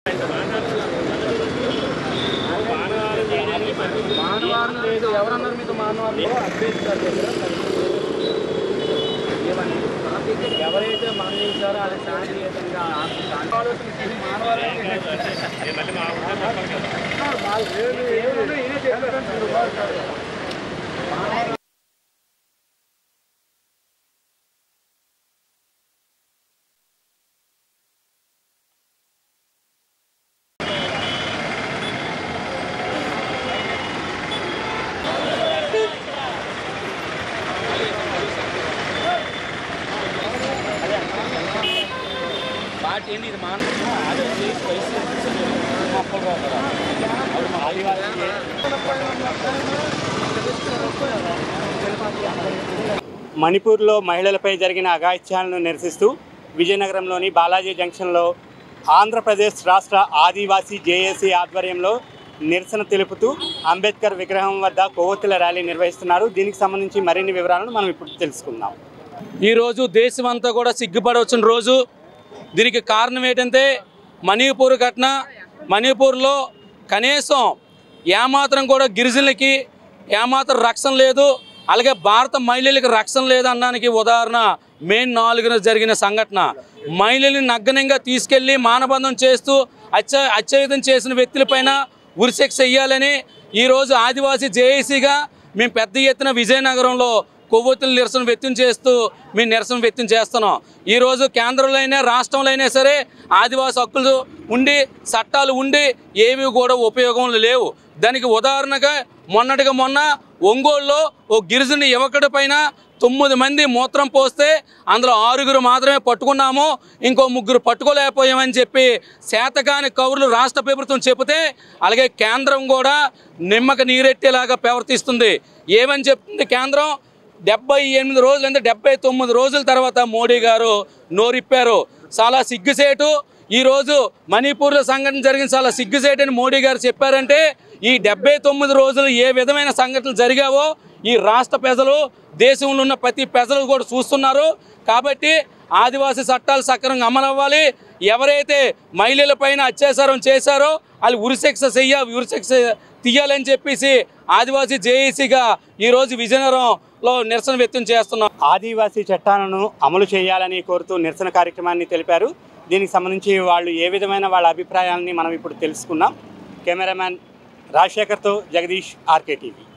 మానవారం లేదు ఎవరన్నారు మీతో మానవారం అంబేద్కర్ దగ్గర ఏమని ఎవరైతే మరణించారో అది శాంతియుతంగా ఆలోచన చేసి మానవారం లేదు ఏమన్నా ఈయనే చెప్పారు పార్టీ ఏంటి ఇది మానవ అదే మొక్కలు మణిపూర్లో మహిళలపై జరిగిన అఘాయిత్యాలను నిరసిస్తూ విజయనగరంలోని బాలాజీ జంక్షన్లో ఆంధ్రప్రదేశ్ రాష్ట్ర ఆదివాసీ జేఏసీ ఆధ్వర్యంలో నిరసన తెలుపుతూ అంబేద్కర్ విగ్రహం వద్ద కొవ్వొత్తుల ర్యాలీ నిర్వహిస్తున్నారు దీనికి సంబంధించి మరిన్ని వివరాలను మనం ఇప్పుడు తెలుసుకుందాం ఈరోజు దేశం అంతా కూడా సిగ్గుపడవచ్చిన రోజు దీనికి కారణం ఏంటంటే మణిపూర్ ఘటన మణిపూర్లో కనీసం ఏమాత్రం కూడా గిరిజనులకి ఏమాత్రం రక్షణ లేదు అలాగే భారత మహిళలకు రక్షణ లేదు అనడానికి ఉదాహరణ మే నాలుగున జరిగిన సంఘటన మహిళల్ని నగ్నంగా తీసుకెళ్లి మానబంధం చేస్తూ అత్య అత్యయుధం చేసిన వ్యక్తులపైన ఉరిశిక్ష వేయాలని ఈరోజు ఆదివాసీ జేఏసీగా మేము పెద్ద ఎత్తున విజయనగరంలో కొవ్వొత్తుల నిరసన వ్యక్తం చేస్తూ మేము నిరసన వ్యక్తం చేస్తున్నాం ఈరోజు కేంద్రంలో అయినా రాష్ట్రంలో అయినా సరే ఆదివాసీ హక్కులు ఉండి చట్టాలు ఉండి ఏవి కూడా ఉపయోగం లేవు దానికి ఉదాహరణగా మొన్నటిగా మొన్న ఒంగోలులో ఓ గిరిజన యువకుడి పైన తొమ్మిది మంది మూత్రం పోస్తే అందులో ఆరుగురు మాత్రమే పట్టుకున్నాము ఇంకో ముగ్గురు పట్టుకోలేకపోయామని చెప్పి శాతకాని కౌరులు రాష్ట్ర ప్రభుత్వం చెబితే అలాగే కేంద్రం కూడా నిమ్మక నీరెట్టేలాగా ప్రవర్తిస్తుంది ఏమని చెప్తుంది కేంద్రం డెబ్బై ఎనిమిది రోజులు అంటే డెబ్బై తొమ్మిది రోజుల తర్వాత మోడీ గారు నోరిప్పారు చాలా సిగ్గుసేటు ఈరోజు మణిపూర్లో సంఘటన జరిగిన చాలా సిగ్గుసేటు అని మోడీ గారు చెప్పారంటే ఈ డెబ్బై తొమ్మిది రోజులు ఏ విధమైన సంఘటనలు జరిగావో ఈ రాష్ట్ర ప్రజలు దేశంలో ఉన్న ప్రతి ప్రజలు కూడా చూస్తున్నారు కాబట్టి ఆదివాసీ చట్టాలు సక్రమంగా అమలు అవ్వాలి ఎవరైతే మహిళల పైన అత్యాచారం చేశారో వాళ్ళు ఉరిశిక్ష చెయ్య ఉరిశిక్ష తీయాలని చెప్పేసి ఆదివాసీ జేఏసీగా ఈరోజు విజయనగరంలో నిరసన వ్యక్తం చేస్తున్నాం ఆదివాసీ చట్టాలను అమలు చేయాలని కోరుతూ నిరసన కార్యక్రమాన్ని తెలిపారు దీనికి సంబంధించి వాళ్ళు ఏ విధమైన వాళ్ళ అభిప్రాయాలని మనం ఇప్పుడు తెలుసుకున్నాం కెమెరామ్యాన్ రాజశేఖర్తో జగదీష్ ఆర్కే టీవీ